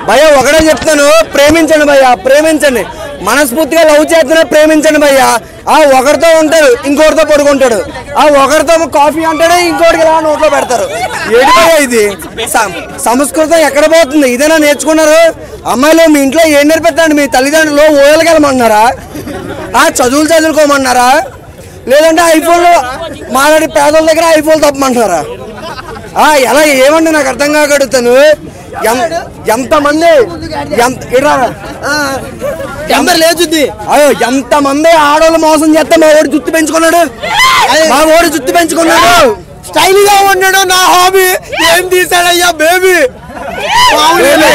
భయ్య ఒకటే చెప్తాను ప్రేమించండి భయ్య ప్రేమించండి మనస్ఫూర్తిగా లవ్ చేస్తున్నా ప్రేమించండి భయ్య ఆ ఒకరితో ఉంటాడు ఇంకోటితో పడుకుంటాడు ఆ ఒకరితో కాఫీ అంటాడు ఇంకోటికి ఇలా నోట్లో పెడతారు ఏంటి భయ్య ఇది సం- సంస్కృతం ఎక్కడ పోతుంది ఇదేనా నేర్చుకున్నారు అమ్మాయిలు మీ ఇంట్లో ఏం నేర్పెత్తండి మీ తల్లిదండ్రులు ఊయలకెళ్ళమన్నారా ఆ చదువులు చదువుకోమన్నారా లేదంటే ఐఫోన్లు మాలాడి పేదల దగ్గర ఐఫోన్ తప్పమంటున్నారా ఆ, ఎలా ఏమండి నాకు అర్థం కాక అడుగుతాను ఎం- ఎంతమంది ఎంత ఇట్రా. ఆ, నెంబర్ లేదు జుద్ది అయ్యో ఎంతమంది ఆడవాళ్ళు మోసం చేస్తే మా ఓడి జుత్తు పెంచుకున్నాడు మా ఓడి జుత్తు పెంచుకున్నాడు స్టైల్ గా ఉన్నాడు నా హాబీ ఏం తీసాడయ్యా బేబీ బేబీ.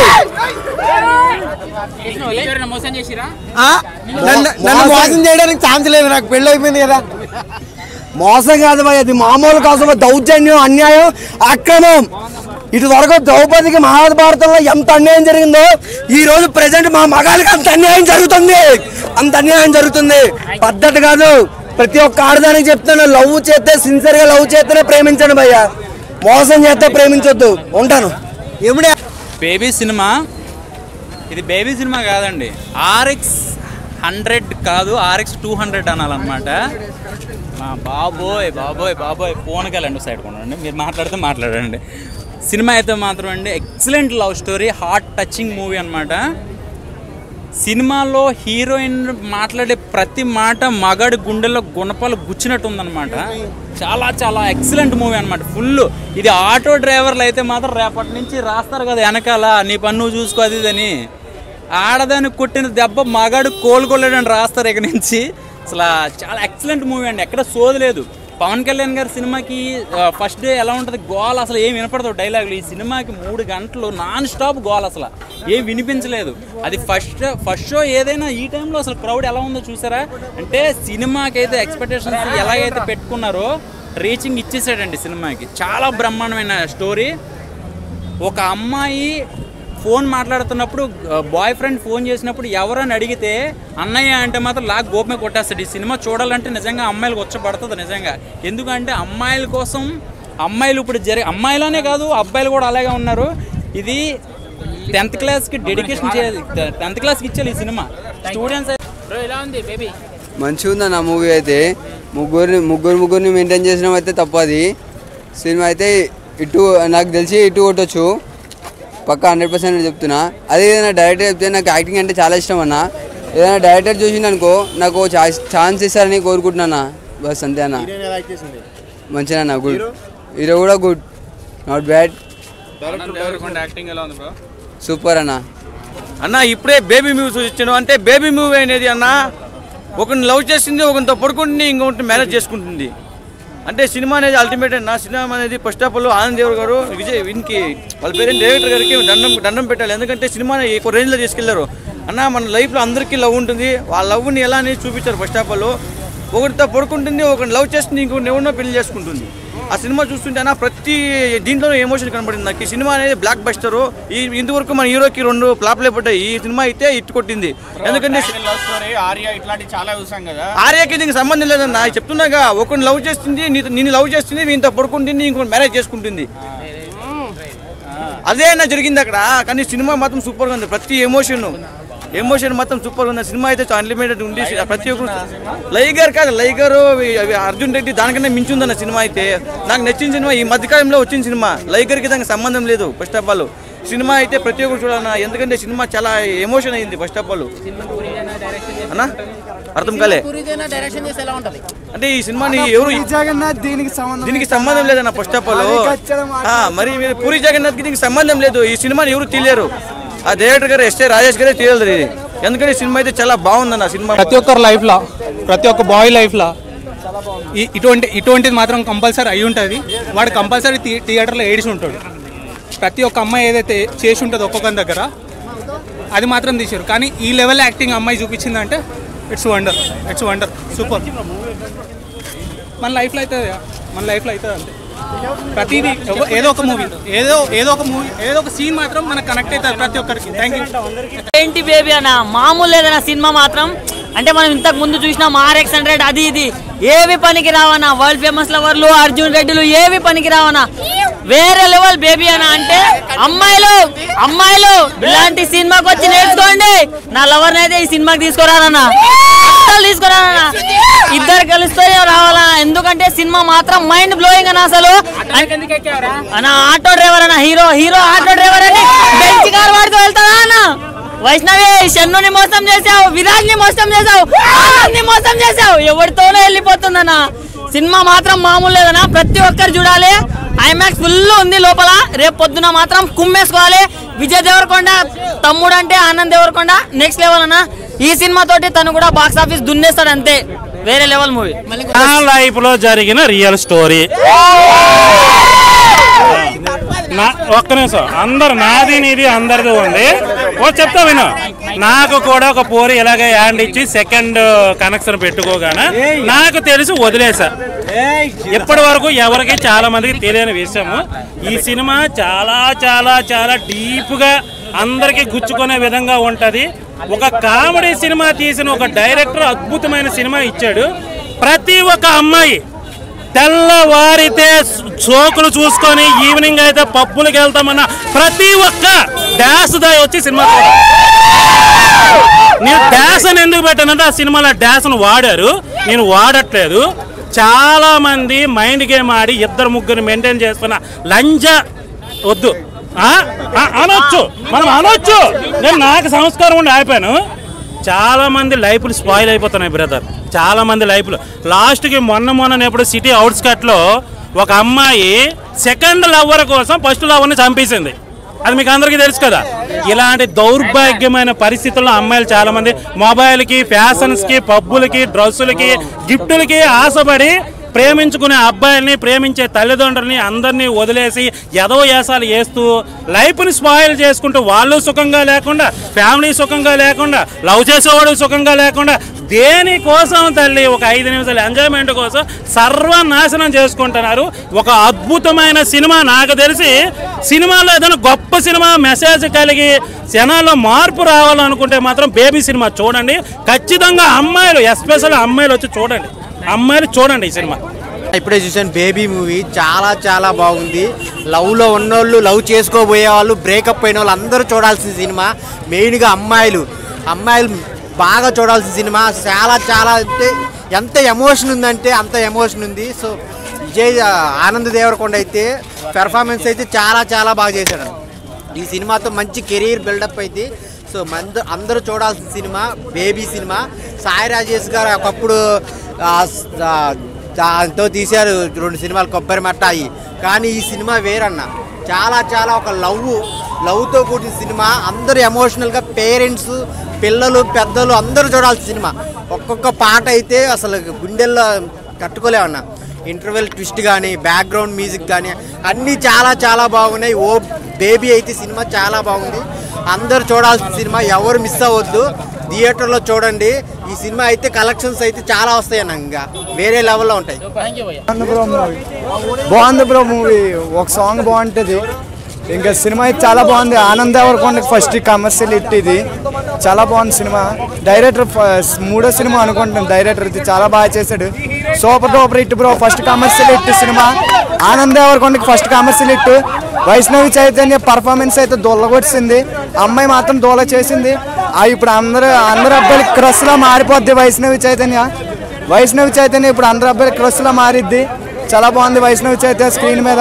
ఎవరైనా మోసం చేసిరా నన్ను నన్ను మోసం చేయడానికి ఛాన్స్ లేదు నాకు పెళ్ళి అయిపోయింది కదా మోసం కాదు భయ్ అది మామూలు కోసం దౌర్జన్యం అన్యాయం అక్రమం ఇటు వరకు ద్రౌపదికి మహాభారతంలో ఎంత అన్యాయం జరిగిందో ఈ రోజు ప్రజెంట్ మా మగాళ్ళకి అంత అన్యాయం జరుగుతుంది అంత అన్యాయం జరుగుతుంది పద్ధతి కాదు ప్రతి ఒక్క ఆడదానికి చెప్తాను లవ్ చేస్తే సిన్సియర్ గా లవ్ చేస్తేనే ప్రేమించండి భయ్య మోసం చేస్తే ప్రేమించొద్దు ఉంటాను ఎముడే బేబీ సినిమా ఇది బేబీ సినిమా కాదండి ఆర్ఎక్స్ హండ్రెడ్ కాదు ఆర్ఎక్స్ టూ హండ్రెడ్ అనాలన్నమాట మా బాబోయ్ బాబోయ్ బాబోయ్ ఫోన్కి వెళ్ళండి సైడ్ కొనండి మీరు మాట్లాడితే మాట్లాడండి సినిమా అయితే మాత్రం అండి excellent love story heart touching movie అన్నమాట సినిమాలో హీరోయిన్ మాట్లాడే ప్రతి మాట మగాడి గుండెల్లో గుణపాలు గుచ్చినట్టు ఉందన్నమాట చాలా చాలా ఎక్సలెంట్ మూవీ అనమాట ఫుల్ ఇది ఆటో డ్రైవర్లు అయితే మాత్రం రేపటి నుంచి రాస్తారు కదా వెనకాల నీ పన్ను నువ్వు చూసుకో అది ఇదని ఆడదాన్ని కొట్టిన దెబ్బ మగాడు కోలుకోలేడని రాస్తారు ఇక నుంచి అసలు చాలా ఎక్సలెంట్ మూవీ అండి ఎక్కడ సోది లేదు పవన్ కళ్యాణ్ గారి సినిమాకి ఫస్ట్ డే ఎలా ఉంటుంది గోల్ అసలు ఏం వినపడదు డైలాగులు ఈ సినిమాకి మూడు గంటలు నాన్ స్టాప్ గోల్ అసలు ఏం వినిపించలేదు అది ఫస్ట్ ఫస్ట్ షో ఏదైనా ఈ టైంలో అసలు క్రౌడ్ ఎలా ఉందో చూసారా అంటే సినిమాకి అయితే ఎక్స్పెక్టేషన్స్ ఎలాగైతే పెట్టుకున్నారో రీచింగ్ ఇచ్చేసాడండి సినిమాకి చాలా బ్రహ్మాండమైన స్టోరీ ఒక అమ్మాయి ఫోన్ మాట్లాడుతున్నప్పుడు బాయ్ ఫ్రెండ్ ఫోన్ చేసినప్పుడు ఎవరని అడిగితే అన్నయ్య అంటే మాత్రం లాగ్ గోపమే కొట్టేస్తాడు ఈ సినిమా చూడాలంటే నిజంగా అమ్మాయిలకు వచ్చపడుతుంది నిజంగా ఎందుకంటే అమ్మాయిల కోసం అమ్మాయిలు ఇప్పుడు జరి అమ్మాయిలోనే కాదు అబ్బాయిలు కూడా అలాగే ఉన్నారు ఇది టెన్త్ క్లాస్కి డెడికేషన్ చేయాలి టెన్త్ క్లాస్కి ఇచ్చేయాలి ఈ సినిమా స్టూడెంట్స్ బ్రో ఎలా ఉంది బేబీ మంచిగా ఉందన్న మూవీ అయితే ముగ్గురిని ముగ్గురు ముగ్గురిని మెయింటైన్ చేసినాం అయితే తప్పది సినిమా అయితే ఇటు నాకు తెలిసి ఇటు కొట్టొచ్చు పక్క హండ్రెడ్ పర్సెంట్ చెప్తున్నా అదే ఏదైనా డైరెక్టర్ చెప్తే నాకు యాక్టింగ్ అంటే చాలా ఇష్టం అన్న ఏదైనా డైరెక్టర్ చూసిండు అనుకో నాకు ఛాన్స్ ఇస్తారని కోరుకుంటున్నా బస్ అంతే అన్న మంచిగా అన్న గుడ్ హీరో కూడా గుడ్ నాట్ బ్యాడ్ యాక్టింగ్ ఎలా ఉంది బ్రో సూపర్ అన్న అన్న ఇప్పుడే బేబీ మూవీ చూపించాను అంటే బేబీ మూవీ అనేది అన్న ఒకరిని లవ్ చేసింది ఒకరితో పడుకుంటుంది ఇంకొకటి మ్యారేజ్ చేసుకుంటుంది అంటే సినిమా అనేది అల్టిమేట్ అన్న సినిమా అనేది first of all Anand Dev garu Vijay వీనికి వాళ్ళ పేరెంట్ డైరెక్టర్ గారికి దండం దండం పెట్టాలి ఎందుకంటే సినిమాని ఎక్కువ రేంజ్లో తీసుకెళ్లారు అన్న మన లైఫ్లో అందరికీ లవ్ ఉంటుంది వాళ్ళ లవ్ని ఎలా అనేది చూపించారు ఫస్ట్ ఆఫ్ ఆల్ ఒకరితో పడుకుంటుంది ఒకరిని లవ్ చేస్తుంది ఇంకొకరిని ఎవరినో పెళ్లి చేసుకుంటుంది ఆ సినిమా చూస్తుంటే అన్న ప్రతి దీంట్లో ఎమోషన్ కనబడింది నాకు ఈ సినిమా అనేది బ్లాక్ బస్టర్ ఈ ఇంతవరకు మన హీరోకి రెండు ఫ్లాప్లే పడ్డాయి ఈ సినిమా అయితే ఇట్టు కొట్టింది ఎందుకంటే ఆర్య ఇట్లాంటి చాలా చూసాం కదా ఆర్యకి దీనికి సంబంధం లేదన్న చెప్తున్నాగా ఒకరిని లవ్ చేస్తుంది నీతో నిన్ను లవ్ చేస్తుంది వీనితో పడుకుంటుంది ఇంకొకటి మ్యారేజ్ చేసుకుంటుంది అదే అన్న జరిగింది అక్కడ కానీ సినిమా మాత్రం సూపర్గా ఉంది ప్రతి ఎమోషన్ ఎమోషన్ మాత్రం సూపర్ ఉంది సినిమా అయితే అన్లిమిటెడ్ ఉంది ప్రతి ఒక్కరు లైగర్ కాదు లైగర్ అర్జున్ రెడ్డి దానికన్నా మించి ఉందన్న సినిమా అయితే నాకు నచ్చిన సినిమా ఈ మధ్యకాలంలో వచ్చిన సినిమా లైగర్కి దానికి సంబంధం లేదు ఫస్ట్ ఆఫ్ ఆల్ సినిమా అయితే ప్రతి ఒక్కరు చూడాలన్న ఎందుకంటే సినిమా చాలా ఎమోషన్ అయింది ఫస్ట్ ఆఫ్ ఆల్ అన్న అర్థం కాలే పూరిదైనా డైరెక్షన్ చేస్తే ఎలా ఉంటది అంటే ఈ సినిమాని ఎవరు జగన్నాథ్ దీనికి సంబంధం దీనికి సంబంధం లేదన్న ఫస్ట్ ఆఫ్ ఆల్ అది ఖచ్చితంగా మాట. ఆ, మరి మీరు పూరి జగన్నాథ్ కి దీనికి సంబంధం లేదు ఈ సినిమాని ఎవరు తీయలేరు ఆ డైరెక్టర్ గారు ఎస్ఏ రాజేష్ గారే తీయలేదు ఇది ఎందుకంటే ఈ సినిమా అయితే చాలా బాగుందన్న సినిమా ప్రతి ఒక్కరి లైఫ్లో ప్రతి ఒక్క బాయ్ లైఫ్లో ఈ ఇటువంటి ఇటువంటిది మాత్రం కంపల్సరీ అయి ఉంటుంది వాడు కంపల్సరీ థి థియేటర్లో ఏడిసి ఉంటాడు ప్రతి ఒక్క అమ్మాయి ఏదైతే చేసి ఉంటుందో ఒక్కొక్కరి దగ్గర అది మాత్రం తీసారు కానీ ఈ లెవెల్ యాక్టింగ్ అమ్మాయి చూపించిందంటే it's wonder it's wonder super మన లైఫ్లో అవుతుంది మన లైఫ్లో అవుతుంది అంతే ప్రతిదీ ఎవ- ఏదో ఒక మూవీ ఏదో ఏదో ఒక మూవీ ఏదో ఒక సీన్ మాత్రం మనకు కనెక్ట్ అవుతుంది ప్రతి ఒక్కరికి థ్యాంక్ యూ ఏంటి బేబీ అన్న మామూలు లేదన్న సినిమా మాత్రం అంటే మనం ఇంతకు ముందు చూసినాం ఆర్ఎక్స్ హండ్రెడ్ అది ఇది ఏవి పనికి రావనా వరల్డ్ ఫేమస్ లవర్లు అర్జున్ రెడ్డిలు ఏవి పనికి రావనా వేరే లెవెల్ బేబీ అన్న అంటే అమ్మాయిలు అమ్మాయిలు ఇలాంటి సినిమాకి వచ్చి నేర్చుకోండి నా లవర్ని అయితే ఈ సినిమాకి తీసుకురానన్నా అస్సలు తీసుకురానన్నా ఇద్దరు కలిస్తే రావాలా ఎందుకంటే సినిమా మాత్రం మైండ్ బ్లోయింగ్ అన్న అసలు ఎందుకు ఎక్కావరా అన్న ఆటో డ్రైవర్ అన్న హీరో హీరో ఆటో డ్రైవర్ అని బెంచ్ కార్ వాడుతూ వెళ్తాడా అన్న వైష్ణవి షన్నుని మోసం చేసావు విరాజ్ ని మోసం చేసావు ఆనంద్ ని మోసం చేసావు ఎవరితోనో వెళ్ళిపోతుందన్న సినిమా మాత్రం మామూలు లేదన్న ప్రతి ఒక్కరు చూడాలి ఐమాక్స్ ఫుల్ ఉంది లోపల రేపు పొద్దున మాత్రం కుమ్మేసుకోవాలి విజయ్ దేవరకొండ తమ్ముడు అంటే ఆనంద్ దేవరకొండ నెక్స్ట్ లెవెల్ అన్న ఈ సినిమా తోటి తను కూడా బాక్స్ ఆఫీస్ దున్నేస్తాడు అంతే వేరే లెవెల్ మూవీ నా లైఫ్ లో జరిగిన రియల్ స్టోరీ నా ఒక్క నిమిషం అందరు నాది నీది అందరిది ఉంది ఓ చెప్తా విను నాకు కూడా ఒక పోరి ఇలాగే హ్యాండ్ ఇచ్చి సెకండ్ కనెక్షన్ పెట్టుకోగానే నాకు తెలిసి వదిలేసా ఇప్పటి వరకు ఎవరికి చాలా మందికి తెలియని విషయము ఈ సినిమా చాలా చాలా చాలా డీప్ గా అందరికి గుచ్చుకునే విధంగా ఉంటది ఒక కామెడీ సినిమా తీసిన ఒక డైరెక్టర్ అద్భుతమైన సినిమా ఇచ్చాడు ప్రతి ఒక్క అమ్మాయి తెల్లవారితే సోకులు చూసుకొని ఈవినింగ్ అయితే పబ్బులకి వెళ్తామన్న ప్రతి ఒక్క డాన్స్ దాయి వచ్చి సినిమా చూడాలి. నేను డాన్స్ అని ఎందుకు పెట్టానంటే ఆ సినిమాలో డాన్స్ను వాడారు నేను వాడట్లేదు చాలా మంది మైండ్ గేమ్ ఆడి ఇద్దరు ముగ్గురు మెయింటైన్ చేసుకున్న లంజ వద్దు ఆ? ఆ, అనొచ్చు మనం అనొచ్చు నేను నాకు సంస్కారం ఉండి ఆపాను చాలా మంది లైఫ్లు స్పాయిల్ అయిపోతున్నాయి బ్రదర్ చాలా మంది లైఫ్లు లాస్ట్కి మొన్న మొన్న ఎప్పుడు సిటీ అవుట్స్కట్లో ఒక అమ్మాయి సెకండ్ లవ్వర్ కోసం ఫస్ట్ లవర్ని చంపేసింది అది మీకు అందరికీ తెలుసు కదా ఇలాంటి దౌర్భాగ్యమైన పరిస్థితుల్లో అమ్మాయిలు చాలా మంది మొబైల్కి ఫ్యాషన్స్కి పబ్బులకి డ్రెస్సులకి గిఫ్టులకి ఆశపడి ప్రేమించుకునే అబ్బాయిల్ని ప్రేమించే తల్లిదండ్రుల్ని అందరినీ వదిలేసి ఎదవ యాసాలు వేస్తూ లైఫ్ని స్పాయిల్ చేసుకుంటూ వాళ్ళు సుఖంగా లేకుండా ఫ్యామిలీ సుఖంగా లేకుండా లవ్ చేసేవాడు సుఖంగా లేకుండా దేనికోసం తల్లి ఒక ఐదు నిమిషాల ఎంజాయ్మెంట్ కోసం సర్వనాశనం చేసుకుంటున్నారు ఒక అద్భుతమైన సినిమా నాకు తెలిసి సినిమాలో ఏదైనా గొప్ప సినిమా మెసేజ్ కలిగి జనాల్లో మార్పు రావాలనుకుంటే మాత్రం బేబీ సినిమా చూడండి ఖచ్చితంగా అమ్మాయిలు ఎస్పెషల్ అమ్మాయిలు వచ్చి చూడండి అమ్మాయిలు చూడండి ఈ సినిమా ఇప్పుడే చూసాను బేబీ మూవీ చాలా చాలా బాగుంది లవ్లో ఉన్నోళ్ళు లవ్ చేసుకోబోయే వాళ్ళు బ్రేకప్ అయిన వాళ్ళు అందరూ చూడాల్సిన సినిమా మెయిన్గా అమ్మాయిలు అమ్మాయిలు బాగా చూడాల్సిన సినిమా చాలా చాలా అంటే ఎంత ఎమోషన్ ఉందంటే అంత ఎమోషన్ ఉంది సో విజయ్ ఆ, ఆనంద్ దేవరకొండ అయితే పెర్ఫార్మెన్స్ అయితే చాలా చాలా బాగా చేశాడు ఈ సినిమాతో మంచి కెరీర్ బిల్డప్ అయితే సో మంద అందరూ చూడాల్సిన cinema baby cinema Sai Rajesh garu ఒకప్పుడు ఆ, స్- ఆ, దాంతో తీశారు రెండు సినిమాలు కొబ్బరి మట్ట అయ్యి కానీ ఈ సినిమా వేరన్న చాలా చాలా ఒక లవ్ లవ్తో కూడిన సినిమా అందరూ ఎమోషనల్గా పేరెంట్స్ పిల్లలు పెద్దలు అందరూ చూడాల్సిన సినిమా ఒక్కొక్క పాట అయితే అసలు గుండెల్లో కట్టుకోలేమన్నా ఇంటర్వెల్ ట్విస్ట్ కానీ బ్యాక్గ్రౌండ్ మ్యూజిక్ కానీ అన్నీ చాలా చాలా బాగున్నాయి ఓ బేబీ అయితే సినిమా చాలా బాగుంది అందరూ చూడాల్సిన సినిమా ఎవరు మిస్ అవ్వద్దు థియేటర్లో చూడండి ఈ సినిమా అయితే కలెక్షన్స్ అయితే చాలా వస్తాయి అన్న ఇంకా వేరే లెవెల్లో ఉంటాయి బాగుంది బ్రో మూవీ బాగుంది బ్రో మూవీ ఒక సాంగ్ బాగుంటుంది ఇంకా సినిమా అయితే చాలా బాగుంది ఆనంద్ దేవరకొండకి ఫస్ట్ కమర్షియల్ హిట్ ఇది చాలా బాగుంది సినిమా డైరెక్టర్ ఫ- మూడో సినిమా అనుకుంటున్నాను డైరెక్టర్ ఇది చాలా బాగా చేశాడు super duper hit bro first commercial hit cinema Anand దేవరకొండకి first commercial hit Vaishnavi Chaitanya performance అయితే దొల్లగొట్టింది అమ్మాయి మాత్రం దోల చేసింది ఆ ఇప్పుడు అందరూ అందరు అబ్బాయిలు క్రష్ లా మారిపోద్ది వైష్ణవి చైతన్య వైష్ణవి చైతన్య ఇప్పుడు అందరు అబ్బాయిలు క్రష్ లా మారిద్ది చాలా బాగుంది వైష్ణవి చైతన్య స్క్రీన్ మీద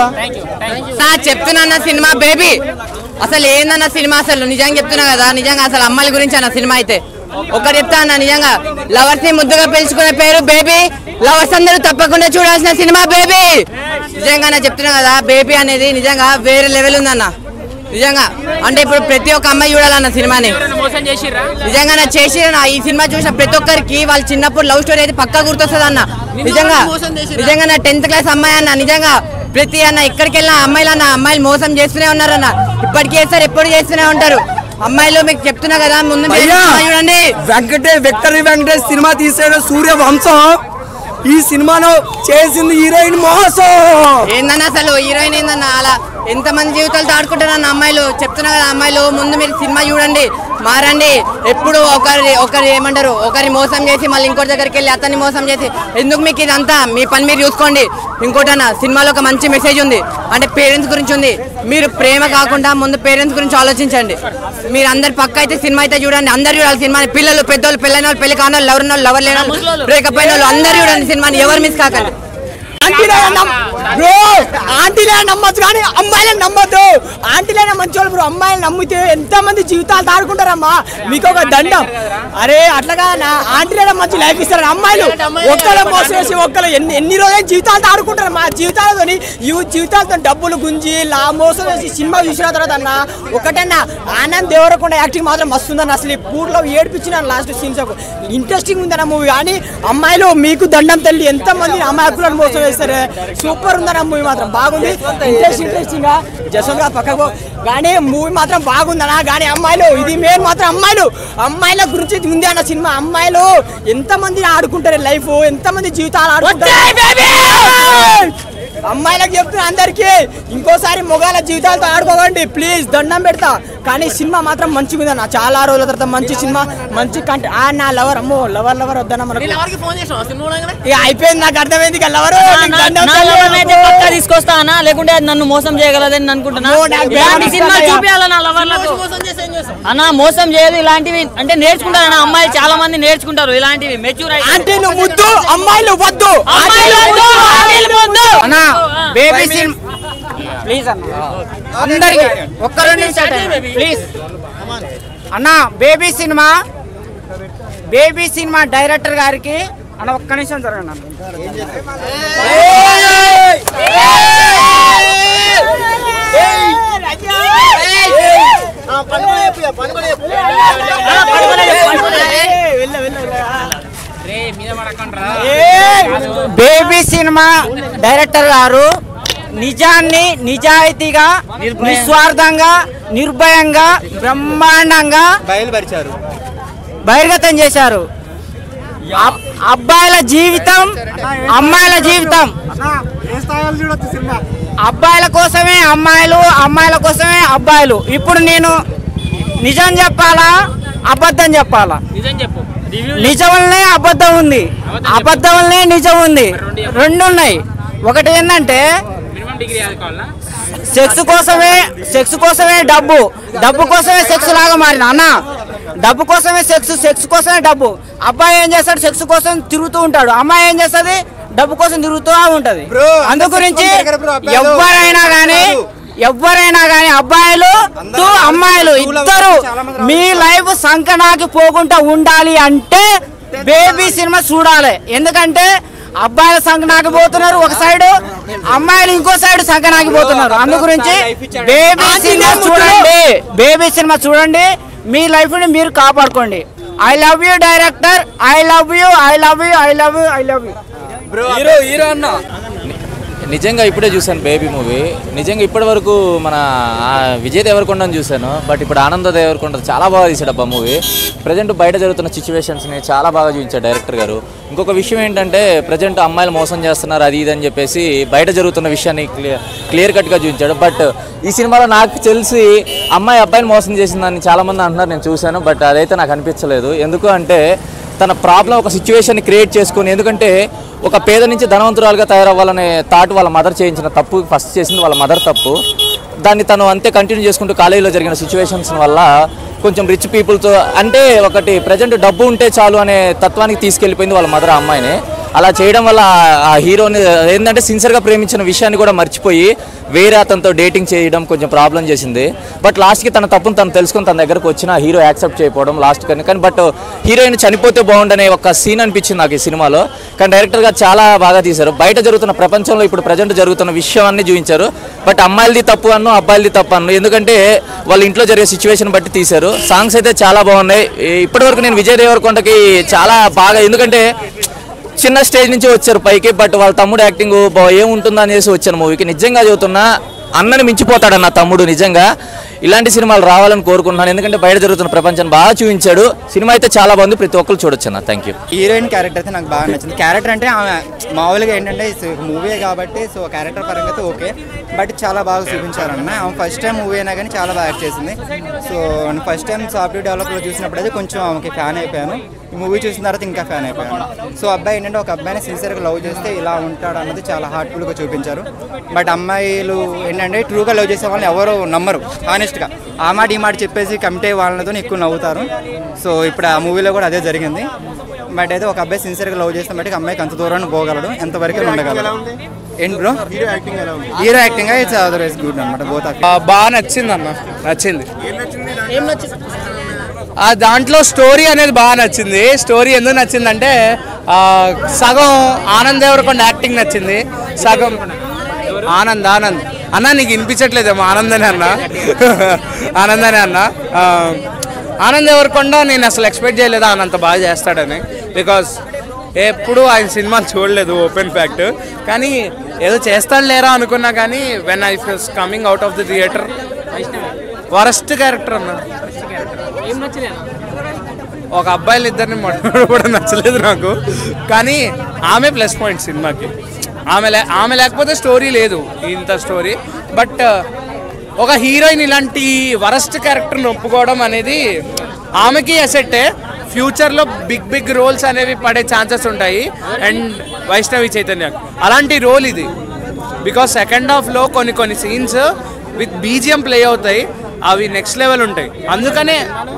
సార్ చెప్తున్నా సినిమా బేబీ అసలు ఏందన్న సినిమా అసలు నిజంగా చెప్తున్నా కదా నిజంగా అసలు అమ్మాయిల గురించి అన్న సినిమా అయితే ఒకటి చెప్తా అన్న నిజంగా లవర్స్ ని ముద్దుగా పెంచుకునే పేరు బేబీ లవర్స్ అందరూ తప్పకుండా చూడాల్సిన సినిమా బేబీ నిజంగా నా చెప్తున్నా కదా బేబీ అనేది నిజంగా వేరే లెవెల్ ఉందన్న నిజంగా అంటే ఇప్పుడు ప్రతి ఒక్క అమ్మాయి చూడాలన్న సినిమాని మోసం చేసిర్రా నిజంగా నా చేసి నా ఈ సినిమా చూసిన ప్రతి ఒక్కరికి వాళ్ళ చిన్నప్పుడు లవ్ స్టోరీ అయితే పక్కా గుర్తొస్తుంది అన్న నిజంగా నిజంగా నా టెన్త్ క్లాస్ అమ్మాయి అన్న నిజంగా ప్రతి అన్న ఎక్కడికి వెళ్ళినా అమ్మాయిలు అన్న అమ్మాయిలు మోసం చేస్తూనే ఉన్నారన్న ఇప్పటికీ చేస్తారు ఎప్పుడు చేస్తూనే ఉంటారు అమ్మాయిలు మీకు చెప్తున్నా కదా ముందు మీరు అయ్యా సినిమా చూడండి వెంకటే విక్టరీ వెంకటేష్ సినిమా తీసాడు సూర్య వంశం ఈ సినిమాలో చేసింది హీరోయిన్ మోసం ఏందన్న అసలు హీరోయిన్ ఏందన్న అలా ఎంతమంది జీవితాలు దాడుకుంటారన్న అమ్మాయిలు చెప్తున్నా కదా అమ్మాయిలు ముందు మీరు సినిమా చూడండి మారండి ఎప్పుడు ఒకరి ఒకరి ఏమంటారు ఒకరి మోసం చేసి మళ్ళీ ఇంకోటి దగ్గరికి వెళ్ళి అతన్ని మోసం చేసి ఎందుకు మీకు ఇదంతా మీ పని మీరు చూసుకోండి ఇంకోటన్నా సినిమాలో ఒక మంచి మెసేజ్ ఉంది అంటే పేరెంట్స్ గురించి ఉంది మీరు ప్రేమ కాకుండా ముందు పేరెంట్స్ గురించి ఆలోచించండి మీరు అందరు పక్క అయితే సినిమా అయితే చూడండి అందరు చూడాలి సినిమాని పిల్లలు పెద్దోళ్ళు పెళ్ళైన వాళ్ళు పెళ్లి కాని వాళ్ళు ఎవరు వాళ్ళు ఎవరు లేని వాళ్ళు బ్రేకప్ అయిన వాళ్ళు అందరు చూడండి సినిమాని ఎవరు మిస్ కాకండి బ్రో ఆంటీలే నమ్మొచ్చు కానీ అమ్మాయిలను నమ్మొద్దు ఆంటీలైనా మంచి వాళ్ళు బ్రో అమ్మాయిలు నమ్మితే ఎంత మంది జీవితాలు తాడుకుంటారమ్మా మీకు ఒక దండం అరే అట్లాగా నా ఆంటీలైనా మంచి లైఫ్ ఇస్తారు అమ్మాయిలు ఒక్కళ్ళ మోసం చేసి ఒక్కళ్ళు ఎన్ని ఎన్ని రోజులు జీవితాలు తాడుకుంటారు మా జీవితాలతోని ఈ జీవితాలతో డబ్బులు గుంజి లా మోసం చేసి సినిమా చూసిన తర్వాత అన్న ఒకటన్నా ఆనంద్ దేవరకొండ యాక్టింగ్ మాత్రం మస్తు ఉందన్న అసలు ఈ పూర్లో ఏడిపించిన లాస్ట్ సీన్స్ ఇంట్రెస్టింగ్ ఉందన్న మూవీ కానీ అమ్మాయిలు మీకు దండం తల్లి ఎంత మంది అమ్మాయిలను మోసం చేస్తారు సూపర్ ఉందన్న మూవీ మాత్రం బాగుంది ఇంట్రెస్ట్ ఇంట్రెస్టింగ్ గా జసంత్ గా పక్కకు కానీ మూవీ మాత్రం బాగుందన్న కానీ అమ్మాయిలు ఇది మెయిన్ మాత్రం అమ్మాయిలు అమ్మాయిల గురించి ఉంది అన్న సినిమా అమ్మాయిలు ఎంత మంది ఆడుకుంటారు లైఫ్ ఎంత మంది జీవితాలు ఆడుకుంటారు అమ్మాయిలకు చెప్తున్నా అందరికి ఇంకోసారి మొగాల జీవితాలతో ఆడుకోకండి ప్లీజ్ దండం పెడతా కానీ సినిమా మాత్రం మంచిగా ఉందన్న చాలా రోజుల తర్వాత మంచి సినిమా మంచి కంటే ఆ నా లవర్ అమ్మో లవర్ లవర్ వద్దన్న మనకు ఇక అయిపోయింది నాకు అర్థమైంది ఇక లవర్ అయితే పక్కా తీసుకొస్తా అన్న లేకుంటే అది నన్ను మోసం చేయగలదని అనుకుంటున్నా No, నాకు ఇలాంటి వేరే సినిమాలు అభిప్రాయం. చూపించాలి నా లవర్లకు అన్న మోసం చేయదు ఇలాంటివి అంటే నేర్చుకుంటారు అన్న అమ్మాయిలు చాలా మంది నేర్చుకుంటారు ఇలాంటివి మెచ్యూర్ అంటే నువ్వు ముద్దు అమ్మాయిలు వద్దు అమ్మాయిలు వద్దు, ఆడపిల్లలు వద్దు. అన్న బేబీ సినిమా ప్లీజ్ అన్న అందరికి ఒక్క రెండు నిమిషాలు ప్లీజ్ అన్న baby cinema baby cinema director గారికి అన్న ఒక్క నిమిషం జరగండి అన్న. బేబీ సినిమా డైరెక్టర్ గారు నిజాన్ని నిజాయితీగా నిస్వార్థంగా నిర్భయంగా బ్రహ్మాండంగా బయలుపరిచారు బహిర్గతం చేశారు అబ్- అబ్బాయిల జీవితం అమ్మాయిల జీవితం అబ్బాయిల కోసమే అమ్మాయిలు అమ్మాయిల కోసమే అబ్బాయిలు ఇప్పుడు నేను నిజం చెప్పాలా అబద్ధం చెప్పాలా నిజం చెప్పు రివ్యూ నిజం వల్లనే అబద్ధం ఉంది అబద్ధం వల్లనే నిజం ఉంది రెండు ఉన్నాయి ఒకటి ఏంటంటే మినిమం డిగ్రీ చదువుకోవాలా సెక్స్ కోసమే సెక్స్ కోసమే డబ్బు డబ్బు కోసమే సెక్స్ లాగా మారిన అన్న డబ్బు కోసమే సెక్స్ సెక్స్ కోసమే డబ్బు అబ్బాయి ఏం చేస్తాడు సెక్స్ కోసం తిరుగుతూ ఉంటాడు అమ్మాయి ఏం చేస్తుంది డబ్బు కోసం తిరుగుతూ ఉంటది Bro, అందు గురించి సెక్స్ దగ్గర bro, అబ్బాయిలు ఎవరైనా కానీ ఎవరైనా కానీ అబ్బాయిలు టు అమ్మాయిలు ఇద్దరు మీ లైఫ్ సంకనాకి పోకుండా ఉండాలి అంటే బేబీ సినిమా చూడాలి ఎందుకంటే అబ్బాయిల సంకనాకి పోతున్నారు ఒక సైడ్ అమ్మాయిలు ఇంకో సైడ్ సంకనాకి పోతున్నారు అందు గురించి బేబీ సినిమా చూడండి బేబీ సినిమా చూడండి మీ లైఫ్ ని మీరు కాపాడుకోండి I love you director I love you I love you I love you I love you hero hero అన్న నిజంగా ఇప్పుడే చూశాను బేబీ మూవీ నిజంగా ఇప్పటి వరకు మన ఆ విజయ్ దేవరకొండని చూశాను బట్ ఇప్పుడు ఆనంద దేవరకొండ చాలా బాగా తీసాడు అబ్బా మూవీ ప్రజెంట్ బయట జరుగుతున్న సిచ్యువేషన్స్ని చాలా బాగా చూపించాడు డైరెక్టర్ గారు ఇంకొక విషయం ఏంటంటే ప్రజెంట్ అమ్మాయిలు మోసం చేస్తున్నారు అది ఇది అని చెప్పేసి బయట జరుగుతున్న విషయాన్ని క్లియర్ క్లియర్ కట్గా చూపించాడు బట్ ఈ సినిమాలో నాకు తెలిసి అమ్మాయి అబ్బాయిని మోసం చేసిందని చాలామంది అంటున్నారు నేను చూశాను బట్ అదైతే నాకు అనిపించలేదు ఎందుకు అంటే తన ప్రాబ్లం ఒక సిచ్యువేషన్ క్రియేట్ చేసుకొని ఎందుకంటే ఒక పేద నుంచి ధనవంతురాలుగా తయారవ్వాలనే థాట్ వాళ్ళ మదర్ చేయించిన తప్పు ఫస్ట్ చేసింది వాళ్ళ మదర్ తప్పు దాన్ని తను అంతే కంటిన్యూ చేసుకుంటూ కాలేజీలో జరిగిన సిచ్యువేషన్స్ వల్ల కొంచెం రిచ్ పీపుల్తో అంటే ఒకటి ప్రజెంట్ డబ్బు ఉంటే చాలు అనే తత్వానికి తీసుకెళ్ళిపోయింది వాళ్ళ మదర్ ఆ అమ్మాయిని అలా చేయడం వల్ల ఆ హీరోని ఏంటంటే సిన్సియర్గా ప్రేమించిన విషయాన్ని కూడా మర్చిపోయి వేరే అతనితో డేటింగ్ చేయడం కొంచెం ప్రాబ్లం చేసింది బట్ లాస్ట్కి తన తప్పును తను తెలుసుకొని తన దగ్గరకు వచ్చిన ఆ హీరో యాక్సెప్ట్ చేయకపోవడం లాస్ట్ కానీ కానీ బట్ హీరోయిన్ చనిపోతే బాగుండనే ఒక సీన్ అనిపించింది నాకు ఈ సినిమాలో కానీ డైరెక్టర్ గారు చాలా బాగా తీశారు బయట జరుగుతున్న ప్రపంచంలో ఇప్పుడు ప్రజెంట్ జరుగుతున్న విషయం అన్ని చూపించారు బట్ అమ్మాయిలది తప్పు అన్ను అబ్బాయిలది తప్పు అన్ను ఎందుకంటే వాళ్ళ ఇంట్లో జరిగే సిచ్యువేషన్ బట్టి తీశారు సాంగ్స్ అయితే చాలా బాగున్నాయి ఈ- ఇప్పటివరకు నేను విజయ్ దేవరకొండకి చాలా బాగా ఎందుకంటే చిన్న స్టేజ్ నుంచి వచ్చారు పైకి బట్ వాళ్ళ తమ్ముడు యాక్టింగ్ ఏముంటుందో అనేసి వచ్చాను మూవీకి నిజంగా చదువుతున్నా అన్నని మించిపోతాడన్న తమ్ముడు నిజంగా ఇలాంటి సినిమాలు రావాలని కోరుకుంటున్నాను ఎందుకంటే బయట జరుగుతున్న ప్రపంచాన్ని బాగా చూపించాడు సినిమా అయితే చాలా బాగుంది ప్రతి ఒక్కరు చూడొచ్చు అన్న థ్యాంక్ యూ హీరోయిన్ క్యారెక్టర్ అయితే నాకు బాగా నచ్చింది క్యారెక్టర్ అంటే ఆమె మామూలుగా ఏంటంటే మూవీ కాబట్టి సో క్యారెక్టర్ పరంగా అయితే ఓకే బట్ చాలా బాగా చూపించారన్న ఆమె ఫస్ట్ టైం మూవీ అయినా కానీ చాలా బాగా యాక్ట్ చేసింది సో ఫస్ట్ టైం సాఫ్ట్వేర్ డెవలప్లో చూసినప్పుడు అయితే కొంచెం ఆమెకి ఫ్యాన్ అయిపోయాను ఈ మూవీ చూసిన తర్వాత ఇంకా ఫ్యాన్ అయిపోయాను సో అబ్బాయి ఏంటంటే ఒక అబ్బాయిని సిన్సియర్గా లవ్ చేస్తే ఇలా ఉంటాడు అన్నది చాలా హార్ట్ఫుల్గా చూపించారు బట్ అమ్మాయిలు ఏంటంటే ట్రూగా లవ్ చేసే వాళ్ళని ఎవరు నమ్మరు హానెస్ట్గా ఆ మాట ఈ మాట చెప్పేసి కమిటీ వాళ్ళతో ఎక్కువ నవ్వుతారు సో ఇప్పుడు ఆ మూవీలో కూడా అదే జరిగింది బట్ అయితే ఒక అబ్బాయి సిన్సియర్గా లవ్ చేస్తే బట్టి అమ్మాయికి అంత దూరాన్ని పోగలడు ఎంతవరకు ఉండగలడు ఏంటి bro hero acting it's otherwise good అనమాట బోత్ బాగా నచ్చింది అన్న నచ్చింది ఆ దాంట్లో స్టోరీ అనేది బాగా నచ్చింది స్టోరీ ఎందుకు నచ్చిందంటే ఆ, సగం ఆనంద్ దేవరకొండ యాక్టింగ్ నచ్చింది సగం ఆనంద్ ఆనంద్ అన్న నీకు వినిపించట్లేదేమో ఆనందనే అన్న ఆనందనే అన్న ఆ, ఆనంద్ దేవరకొండ నేను అసలు ఎక్స్పెక్ట్ చేయలేదు ఆయన అంత బాగా చేస్తాడని బికాస్ ఎప్పుడు ఆయన సినిమాలు చూడలేదు ఓపెన్ ఫ్యాక్ట్ కానీ ఏదో చేస్తాడు లేరా అనుకున్నా కానీ when I was coming out of the theatre worst character అన్న ఏం నచ్చలేదు ఒక అబ్బాయిలు ఇద్దరిని మొట్టమొదటి కూడా నచ్చలేదు నాకు కానీ ఆమె ప్లస్ పాయింట్ సినిమాకి ఆమె లే ఆమె లేకపోతే స్టోరీ లేదు ఇంత స్టోరీ బట్ ఒక హీరోయిన్ ఇలాంటి వరస్ట్ క్యారెక్టర్ని ఒప్పుకోవడం అనేది ఆమెకి అసెట్టే ఫ్యూచర్లో బిగ్ బిగ్ రోల్స్ అనేవి పడే ఛాన్సెస్ ఉంటాయి అండ్ వైష్ణవి చైతన్య అలాంటి రోల్ ఇది బికాస్ సెకండ్ హాఫ్లో కొన్ని కొన్ని సీన్స్ విత్ బీజిఎం ప్లే అవుతాయి అవి నెక్స్ట్ లెవెల్ ఉంటాయి అందుకనే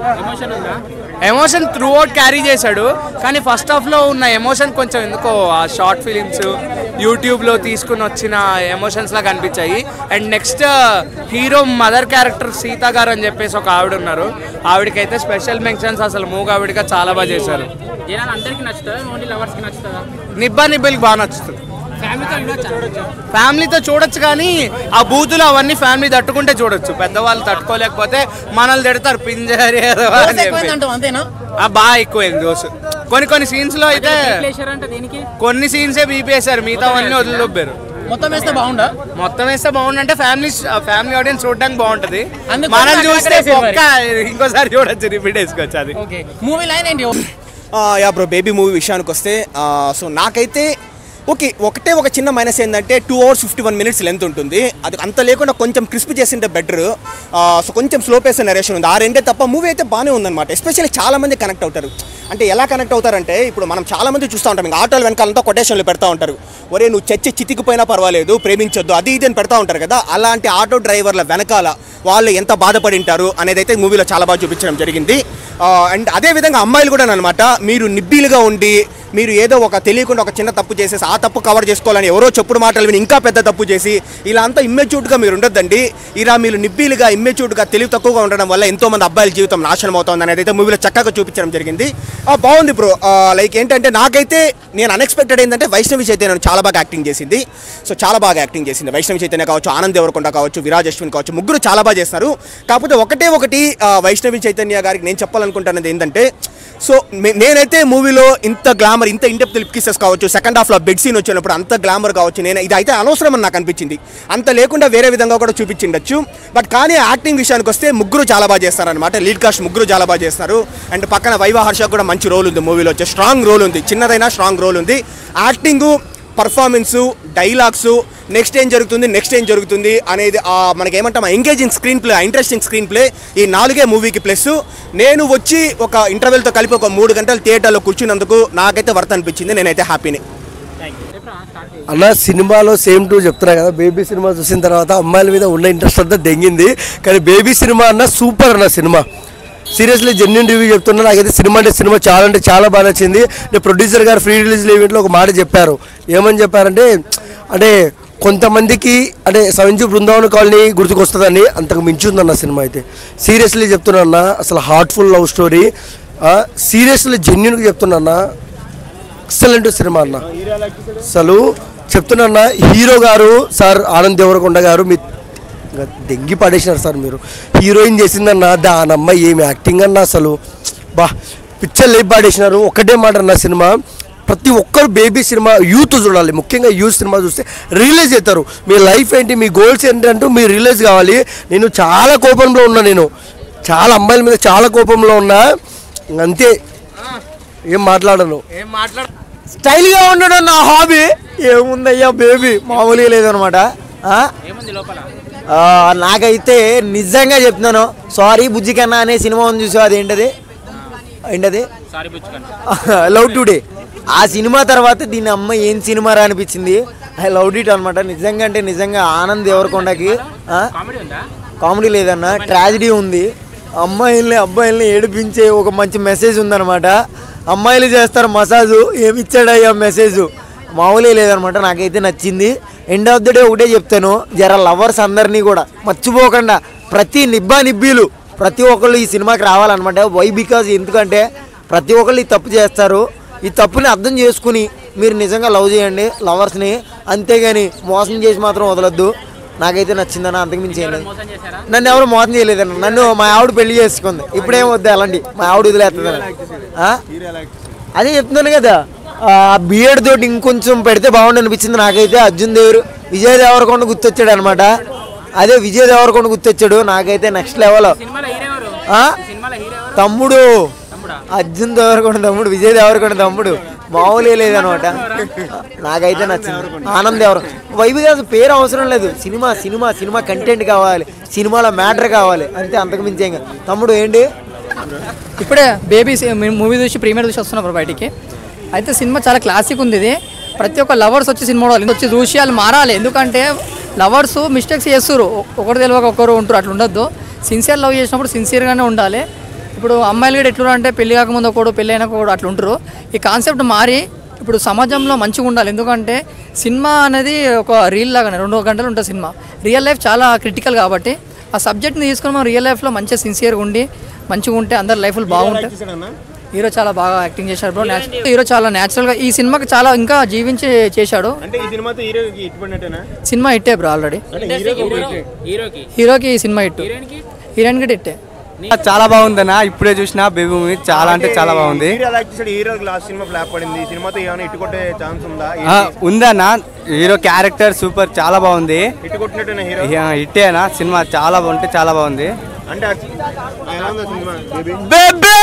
ఎమోషన్ త్రూ అవుట్ క్యారీ చేశాడు కానీ ఫస్ట్ హాఫ్లో ఉన్న ఎమోషన్ కొంచెం ఎందుకో ఆ షార్ట్ ఫిలిమ్స్ యూట్యూబ్లో తీసుకుని వచ్చిన ఎమోషన్స్ లాగా అనిపించాయి and next hero mother character Seetha garu అని చెప్పేసి ఒక ఆవిడ ఉన్నారు ఆవిడకైతే స్పెషల్ మెన్షన్స్ అసలు మూగావిడిగా చాలా బాగా చేశారు జనాలు అందరికి నచ్చుతుందా ఓన్లీ లవర్స్కి నచ్చుతుందా నిబ్బా నిబ్బిల్కి బాగా నచ్చుతుంది ఫ్యామిలీతో వినొచ్చా ఫ్యామిలీతో చూడొచ్చు కానీ ఆ బూతులు అవన్నీ ఫ్యామిలీ తట్టుకుంటే చూడొచ్చు పెద్దవాళ్ళు తట్టుకోలేకపోతే మనల్ని తిడతారు పింజారి ఏదో అని చెప్పి. అంతేనా ఆ బాగా ఎక్కువైంది దోసు కొన్ని కొన్ని సీన్స్ లో అయితే ప్లేషర్ అంటే దేనికి కొన్ని సీన్సే బీపేశారు మిగతా అన్ని వదిలిదొబ్బారు మొత్తం వేస్తే బాగుండా మొత్తం వేస్తే బాగుందంటే ఫ్యామిలీ ఫ్యామిలీ ఆడియన్స్ చూడడానికి బాగుంటది అందుకు మనం అక్కడ చూస్తే వేసేది మరి. ఒక్క ఇంకోసారి చూడొచ్చు రిపీట్ వేసుకోవచ్చు అది ఓకే మూవీ లైన్ ఏంటి యా బ్రో బేబీ మూవీ విషయానికి వస్తే సో నాకైతే ఓకే ఒకటే ఒక చిన్న మైనస్ ఏంటంటే two hours fifty one minutes length ఉంటుంది అది అంత లేకుండా కొంచెం క్రిస్ప్ చేసింటే బెటర్ సో కొంచెం స్లో పేస్ నరేషన్ ఉంది ఆ రెండే తప్ప మూవీ అయితే బాగానే ఉందన్నమాట ఎస్పెషల్లీ చాలా మంది కనెక్ట్ అవుతారు అంటే ఎలా కనెక్ట్ అవుతారంటే ఇప్పుడు మనం చాలా మంది చూస్తూ ఉంటాం ఇంకా ఆటోల వెనకాలంతా కొటేషన్లు పెడతా ఉంటారు ఒరే నువ్వు చచ్చి చితికిపోయినా పర్వాలేదు ప్రేమించొద్దు అది ఇది అని పెడతా ఉంటారు కదా అలాంటి ఆటో డ్రైవర్ల వెనకాల వాళ్ళు ఎంత బాధపడి ఉంటారు అనేది అయితే మూవీలో చాలా బాగా చూపించడం జరిగింది అండ్ అదే విధంగా అమ్మాయిలు కూడా అనమాట మీరు నిబ్బీలుగా ఉండి మీరు ఏదో ఒక తెలియకుండా ఒక చిన్న తప్పు చేసేసి ఆ తప్పు కవర్ చేసుకోవాలని ఎవరో చెప్పుడు మాటలు విని ఇంకా పెద్ద తప్పు చేసి ఇలా అంతా ఇమ్మెచ్యూట్గా మీరు ఉండొద్దండి ఇలా మీరు నిబ్బీలుగా ఇమ్మెచ్యూట్గా తెలివి తక్కువగా ఉండడం వల్ల ఎంతో మంది అబ్బాయిల జీవితం నాశనం అవుతుంది అనేది అయితే మూవీలో చక్కగా చూపించడం జరిగింది ఆ, బాగుంది బ్రో లైక్ ఏంటంటే నాకైతే నేను అన్ఎక్స్పెక్టెడ్ ఏంటంటే వైష్ణవి చైతన్య చాలా బాగా యాక్టింగ్ చేసింది సో చాలా బాగా యాక్టింగ్ చేసింది వైష్ణవి చైతన్య కావచ్చు ఆనంద్ దేవరకొండ కావచ్చు విరాజ్ అశ్విన్ కావచ్చు ముగ్గురు చాలా బాగా చేస్తారు కాకపోతే ఒకటే ఒకటి ఆ, వైష్ణవి చైతన్య గారికి నేను చెప్పాలనుకుంటున్నది ఏంటంటే సో మే- నేనైతే మూవీలో ఇంత గ్లామర్ ఇంత ఇంటెప్ లిప్ కిసెస్ కావచ్చు సెకండ్ హాఫ్లో బెడ్ సీన్ వచ్చినప్పుడు అంత గ్లామర్ కావచ్చు నేను ఇది అయితే అనవసరం అని నాకు అనిపించింది అంత లేకుండా వేరే విధంగా కూడా చూపించిండొచ్చు బట్ కానీ యాక్టింగ్ విషయానికి వస్తే ముగ్గురు చాలా బాగా చేస్తారనమాట లీడ్ కాస్ట్ ముగ్గురు చాలా బాగా చేస్తారు అండ్ పక్కన వైవా హర్ష కూడా మంచి రోల్ ఉంది మూవీలో వచ్చే స్ట్రాంగ్ రోల్ ఉంది చిన్నదైనా స్ట్రాంగ్ రోల్ ఉంది యాక్టింగు పర్ఫార్మెన్సు డైలాగ్స్ నెక్స్ట్ ఏం జరుగుతుంది నెక్స్ట్ ఏం జరుగుతుంది అనేది ఆ మనకి ఏమంటాం engaging screenplay interesting screenplay ఈ నాలుగే మూవీకి ప్లస్ నేను వచ్చి ఒక ఇంటర్వెల్తో కలిపి ఒక మూడు గంటలు థియేటర్లో కూర్చున్నందుకు నాకైతే వర్త్ అనిపించింది నేనైతే హ్యాపీని అన్న సినిమాలో సేమ్ టూ చెప్తున్నా కదా బేబీ సినిమా చూసిన తర్వాత అమ్మాయిల మీద ఉన్న ఇంట్రెస్ట్ అంతా దెంగింది కానీ బేబీ సినిమా అన్న సూపర్ అన్న సినిమా సీరియస్లీ జెన్యున్ రివ్యూ చెప్తున్నా నాకైతే సినిమా అంటే సినిమా చాలా అంటే చాలా బాగా నచ్చింది నేను ప్రొడ్యూసర్ గారు ఫ్రీ రిలీజ్ ఈవెంట్లో ఒక మాట చెప్పారు ఏమని చెప్పారంటే అంటే కొంతమందికి అంటే సవించు బృందావన కాలనీ గుర్తుకొస్తుందని అంతకు మించి ఉందన్న సినిమా అయితే సీరియస్లీ చెప్తున్నా అన్న అసలు హార్ట్ఫుల్ లవ్ స్టోరీ సీరియస్లీ జెన్యున్గా చెప్తున్నా అన్న ఎక్సలెంట్ సినిమా అన్న అసలు చెప్తున్నా హీరో గారు సార్ ఆనంద్ దేవరకొండ గారు మీ ఇంకా దెంగి పడేసినారు సార్ మీరు హీరోయిన్ చేసిందన్న దానమ్మ ఏమి యాక్టింగ్ అన్న అసలు బా పిక్చర్ లేపి పాడేసినారు ఒకటే మాట అన్న సినిమా ప్రతి ఒక్కరు బేబీ సినిమా యూత్ చూడాలి ముఖ్యంగా యూత్ సినిమా చూస్తే రియలైజ్ అవుతారు మీ లైఫ్ ఏంటి మీ గోల్స్ ఏంటి అంటూ మీరు రియలైజ్ కావాలి నేను చాలా కోపంలో ఉన్నా నేను చాలా అమ్మాయిల మీద చాలా కోపంలో ఉన్నా అంతే ఏం మాట్లాడను ఏం మాట్లాడు స్టైల్గా ఉండడం నా హాబీ ఏముందయ్యా బేబీ మామూలుగా లేదనమాట ఆ? ఏముంది లోపల ఆ, నాకైతే నిజంగా చెప్తున్నాను సారీ బుజ్జి కన్నా అనే సినిమా ఉంది చూసా అదేంటది ఏంటది సారీ బుచ్చుకన్నా లవ్ టుడే ఆ సినిమా తర్వాత దీని అమ్మ ఏం సినిమా రా అనిపించింది ఐ లవ్ ఇట్ అనమాట నిజంగా అంటే నిజంగా ఆనంద్ ఎవరికొండకి ఆ? కామెడీ ఉందా కామెడీ లేదన్న ట్రాజిడీ ఉంది అమ్మాయిల్ని అబ్బాయిల్ని ఏడిపించే ఒక మంచి మెసేజ్ ఉందన్నమాట అమ్మాయిలు చేస్తారు మసాజు ఏమి ఇచ్చాడయ్యా మెసేజ్ మామూలే లేదనమాట నాకైతే నచ్చింది ఎండ్ ఆఫ్ ద డే ఒకటే చెప్తాను జర లవర్స్ అందరినీ కూడా మర్చిపోకుండా ప్రతి నిబ్బా నిబ్బీలు ప్రతి ఒక్కళ్ళు ఈ సినిమాకి రావాలన్నమాట వై బికాజ్ ఎందుకంటే ప్రతి ఒక్కళ్ళు ఈ తప్పు చేస్తారు ఈ తప్పుని అర్థం చేసుకుని మీరు నిజంగా లవ్ చేయండి లవర్స్ని అంతేగాని మోసం చేసి మాత్రం వదలొద్దు నాకైతే నచ్చిందన్న అంతకుమించి ఏం లేదు మోసం చేశారా నన్ను ఎవరు మోసం చేయలేదన్న నన్ను మా ఆవిడ పెళ్లి చేసుకుంది ఇప్పుడేం వద్దు అలాంటి మా ఆవిడ వదిలేస్తుందని ఆ? అదే చెప్తున్నాను కదా ఆ బిఎడ్ తోటి ఇంకొంచెం పెడితే బాగుండు అనిపించింది నాకైతే అర్జున్ దేవరు విజయ్ దేవరకొండ గుర్తొచ్చాడు అనమాట అదే విజయ్ దేవరకొండ గుర్తొచ్చాడు నాకైతే నెక్స్ట్ లెవెల్ సినిమాలో హీరో ఎవరు ఆ? సినిమాలో హీరో ఎవరు తమ్ముడు అర్జున్ దేవరకొండ తమ్ముడు విజయ్ దేవరకొండ తమ్ముడు మామూలే లేదనమాట నాకైతే నచ్చింది ఆనంద్ దేవర వైబి కాదు పేరు అవసరం లేదు సినిమా సినిమా సినిమా కంటెంట్ కావాలి సినిమాలో మ్యాటర్ కావాలి అంతే అంతకు మించి ఏం కాదు. తమ్ముడు ఏంటి ఇప్పుడే బేబీ మూవీ చూసి ప్రీమియర్ చూసి వస్తున్నారు బయటికి అయితే సినిమా చాలా క్లాసిక్ ఉంది ఇది ప్రతి ఒక్క లవర్స్ వచ్చి సినిమా చూడాలి వచ్చి చూసి వాళ్ళు మారాలి ఎందుకంటే లవర్స్ మిస్టేక్స్ చేస్తారు ఒకరు తెలియక ఒకరు ఉంటారు అట్లా ఉండొద్దు సిన్సియర్ లవ్ చేసినప్పుడు సిన్సియర్గానే ఉండాలి ఇప్పుడు అమ్మాయిలు కూడా ఎట్లా అంటే పెళ్లి కాకముందు ఒకడు పెళ్ళి అయినాక ఒకడు అట్లా ఉంటారు ఈ కాన్సెప్ట్ మారి ఇప్పుడు సమాజంలో మంచిగా ఉండాలి ఎందుకంటే సినిమా అనేది ఒక రీల్ లాగానే రెండు గంటలు ఉంటుంది సినిమా రియల్ లైఫ్ చాలా క్రిటికల్ కాబట్టి ఆ సబ్జెక్ట్ని తీసుకొని మనం రియల్ లైఫ్లో మంచిగా సిన్సియర్గా ఉండి మంచిగా ఉంటే అందరి లైఫ్లు బాగుంటాయి హీరో చాలా బాగా యాక్టింగ్ చేశాడు బ్రో హీరో చాలా న్యాచురల్గా ఈ సినిమాకి చాలా ఇంకా జీవించి చేశాడు అంటే ఈ సినిమాతో హీరోకి ఇట్టుపడినట్టేనా సినిమా హిట్టే బ్రో ఆల్రెడీ హీరోకి హీరోకి ఈ సినిమా హిట్ హీరోయిన్ కి హిట్టే చాలా బాగుందన్న ఇప్పుడే చూసిన బేబీ మూవీ చాలా అంటే చాలా బాగుంది హీరో ఎలా చేశాడు హీరో లాస్ట్ సినిమా ఫ్లాప్ పడింది ఈ సినిమాతో ఏమైనా ఇటు కొట్టే ఛాన్స్ ఉందా ఆ, ఉందన్న హీరో క్యారెక్టర్ సూపర్ చాలా బాగుంది ఇటు కొట్టినట్టేనా హీరో ఇహ, ఇట్టేనా సినిమా చాలా బాగుంటే చాలా బాగుంది అంటే ఆ- ఎలా ఉందా సినిమా బేబీ బేబీ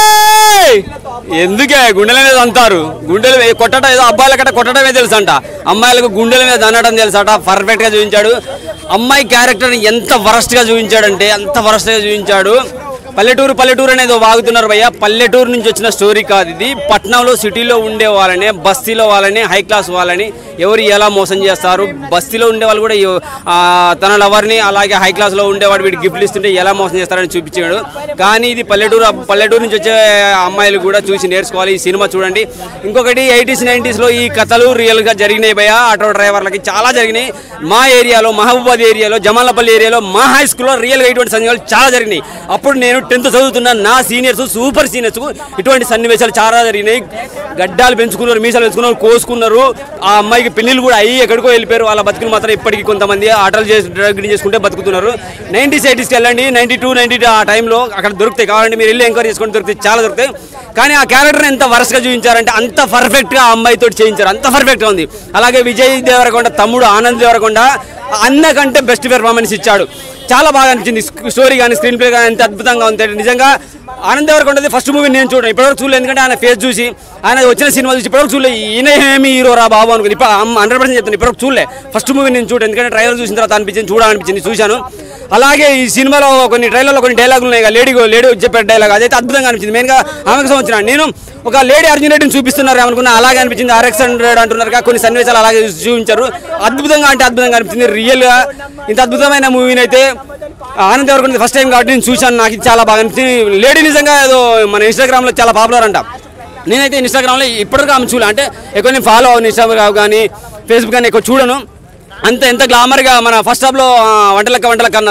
ఎందుకే గుండెల మీద అంటారు గుండెల మీద కొట్టడం ఏదో అబ్బాయిల కట్ట కొట్టడమే తెలుసు అంట అమ్మాయిలకు గుండెల మీద అనడం తెలుసు అంట పర్ఫెక్ట్ గా చూపించాడు అమ్మాయి క్యారెక్టర్ ఎంత వరస్ట్ గా చూపించాడంటే అంత వరస్ట్ గా చూపించాడు పల్లెటూరు పల్లెటూరు అనేది ఓ వాగుతున్నారు భయ్య పల్లెటూరు నుంచి వచ్చిన స్టోరీ కాదు ఇది పట్నంలో సిటీలో ఉండే వాళ్ళని బస్తీలో వాళ్ళని హై క్లాస్ వాళ్ళని ఎవరు ఎలా మోసం చేస్తారు బస్తీలో ఉండే వాళ్ళు కూడా ఎవ- ఆ, తన లవర్ని అలాగే హై క్లాస్లో ఉండేవాడు వీడికి గిఫ్ట్లు ఇస్తుంటే ఎలా మోసం చేస్తారని చూపించాడు కానీ ఇది పల్లెటూరు పల్లెటూరు నుంచి వచ్చే అమ్మాయిలు కూడా చూసి నేర్చుకోవాలి ఈ సినిమా చూడండి ఇంకొకటి ఎయిటీస్ నైంటీస్లో ఈ కథలు రియల్గా జరిగినాయి భయ ఆటో డ్రైవర్లకి చాలా జరిగినాయి మా ఏరియాలో మహబూబాద్ ఏరియాలో జమాలపల్లి ఏరియాలో మా హై స్కూల్లో రియల్గా ఇటువంటి సన్నివేశాలు చాలా జరిగినాయి అప్పుడు నేను టెన్త్ చదువుతున్న నా సీనియర్స్ సూపర్ సీనియర్స్ ఇటువంటి సన్నివేశాలు చాలా జరిగినాయి గడ్డాలు పెంచుకున్నారు మీసాలు పెంచుకున్నారు కోసుకున్నారు ఆ అమ్మాయికి పెళ్లిళ్ళు కూడా అయ్యి ఎక్కడికో వెళ్ళిపోయారు వాళ్ళ బతుకులు మాత్రం ఇప్పటికీ కొంతమంది ఆటలు చేసి డ్రగ్ చేసుకుంటే బతుకుతున్నారు నైంటీస్ ఎయిటీస్కి వెళ్ళండి నైంటీ టూ నైంటీ ఆ టైంలో అక్కడ దొరుకుతాయి కావాలంటే మీరు వెళ్ళి ఎంక్వైరీ చేసుకుంటే దొరుకుతాయి చాలా దొరుకుతాయి కానీ ఆ క్యారెక్టర్ ఎంత వరసగా చూపించారంటే అంత పర్ఫెక్ట్గా ఆ అమ్మాయితో చేయించారు అంత పర్ఫెక్ట్గా ఉంది అలాగే విజయ్ దేవరకొండ తమ్ముడు ఆనంద్ దేవరకొండ అన్న కంటే బెస్ట్ పెర్ఫార్మెన్స్ ఇచ్చాడు చాలా బాగా అనిపించింది స్టోరీ కానీ స్క్రీన్ ప్లే కానీ ఎంత అద్భుతంగా ఉంది నిజంగా ఆనంద్ దేవరకొండది ఫస్ట్ మూవీ నేను చూడను ఇప్పటివరకు చూడలేదు ఎందుకంటే ఆయన ఫేస్ చూసి ఆయన వచ్చిన సినిమా చూసి ఇప్పటివరకు చూడలేదు ఈయన ఏమి హీరో రా బాబు అనుకుని ఇప్పుడు హండ్రెడ్ పర్సెంట్ చెప్తాను ఇప్పటివరకు చూడలే ఫస్ట్ మూవీ నేను చూడను ఎందుకంటే ట్రైలర్ చూసిన తర్వాత అనిపించింది చూడాలనిపించింది చూశాను అలాగే ఈ సినిమాలో కొన్ని ట్రైలర్లో కొన్ని డైలాగులు ఉన్నాయి లేడీ లేడీ చెప్పే డైలాగ్ అదైతే అద్భుతంగా అనిపించింది మెయిన్గా ఆమెకు సంబంధించిన నేను ఒక లేడీ అర్జున్ రెడ్డిని చూపిస్తున్నారు అనుకున్నా అలాగే అనిపించింది ఆర్ఎక్స్ హండ్రెడ్ అంటున్నారు కదా, కొన్ని సన్నివేశాలు అలాగే చూపించారు అద్భుతంగా అంటే అద్భుతంగా అనిపించింది రియల్గా ఇంత అద్భుతమైన మూవీని అయితే ఆనంద్ ఎవరికి ఫస్ట్ టైం కాబట్టి నేను చూశాను నాకు ఇది చాలా బాగా అనిపించింది లేడీ నిజంగా ఏదో మన ఇన్స్టాగ్రామ్లో చాలా పాపులర్ అంట నేనైతే ఇన్స్టాగ్రామ్లో ఇప్పటికీ ఆమె చూడలే అంటే ఎక్కువ నేను ఫాలో అవ్వను ఇన్స్టాగ్రామ్ కానీ ఫేస్బుక్ కానీ ఎక్కువ చూడను అంత ఎంత గ్లామర్గా మన ఫస్ట్ హాఫ్లో వంటలక్క వంటలక్క అన్నారు కదా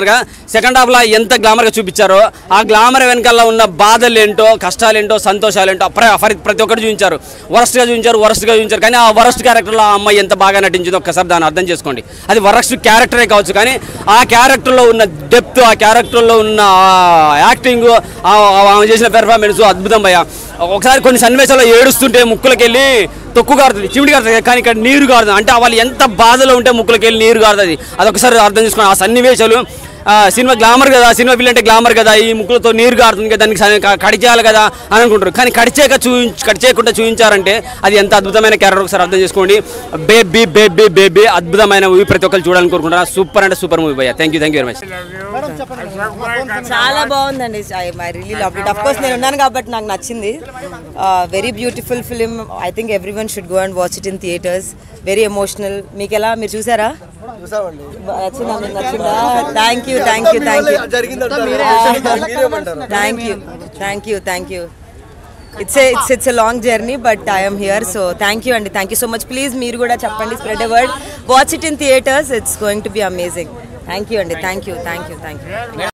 సెకండ్ హాఫ్లో ఎంత గ్లామర్గా చూపించారో ఆ గ్లామర్ వెనకాల ఉన్న బాధలు ఏంటో కష్టాలు ఏంటో సంతోషాలు ఏంటో ప్ర- ఫరి- ప్రతి ఒక్కటి చూపించారు వరస్ట్గా చూపించారు వరస్ట్గా చూపించారు కానీ ఆ వరస్ట్ క్యారెక్టర్లో ఆ అమ్మాయి ఎంత బాగా నటించిందో ఒక్కసారి దాన్ని అర్థం చేసుకోండి అది వరస్ట్ క్యారెక్టరే కావచ్చు కానీ ఆ క్యారెక్టర్లో ఉన్న డెప్త్ ఆ క్యారెక్టర్లో ఉన్న యాక్టింగ్ ఆమె చేసిన పెర్ఫార్మెన్స్ అద్భుతం భయ ఒకసారి కొన్ని సన్నివేశాల్లో ఏడుస్తుంటే ముక్కులకెళ్ళి తొక్కు కారుతుంది చిమిడి కారుతుంది కానీ ఇక్కడ నీరు కారుతుంది అంటే వాళ్ళు ఎంత బాధలో ఉంటే ముక్కులకెళ్ళి నీరు కారుతుంది అదొకసారి అర్థం చేసుకోండి ఆ సన్నివేశాలు ఆ, సినిమా గ్లామర్ కదా సినిమా పిల్ల అంటే గ్లామర్ కదా ఈ ముక్కులతో నీరు కారుతుంది కదా దానికి స- క- కడిచేయాలి కదా అని అనుకుంటారు కానీ కడిచేయక చూపించ కడిచేయకుండా చూపించారంటే అది ఎంత అద్భుతమైన క్యారెక్టర్ ఒకసారి అర్థం చేసుకోండి బేబీ బేబీ బేబీ అద్భుతమైన మూవీ ప్రతి ఒక్కరు చూడాలని కోరుకుంటున్నారు సూపర్ అంటే సూపర్ మూవీ భయ్యా thank you thank you very much చాలా బాగుందండి I really love it of course నేను ఉన్నాను కాబట్టి నాకు నచ్చింది very beautiful film I think everyone should go and watch it in theatres very emotional మీకు ఎలా మీరు చూసారా నచ్చిందా మీకు నచ్చిందా thank you thank you thank you thank you thank you thank you it's it's it's a long journey but I'm here so thank you అండి thank you so much please మీరు కూడా చెప్పండి spread a word watch it in theatres it's going to be amazing thank you అండి thank you thank you thank you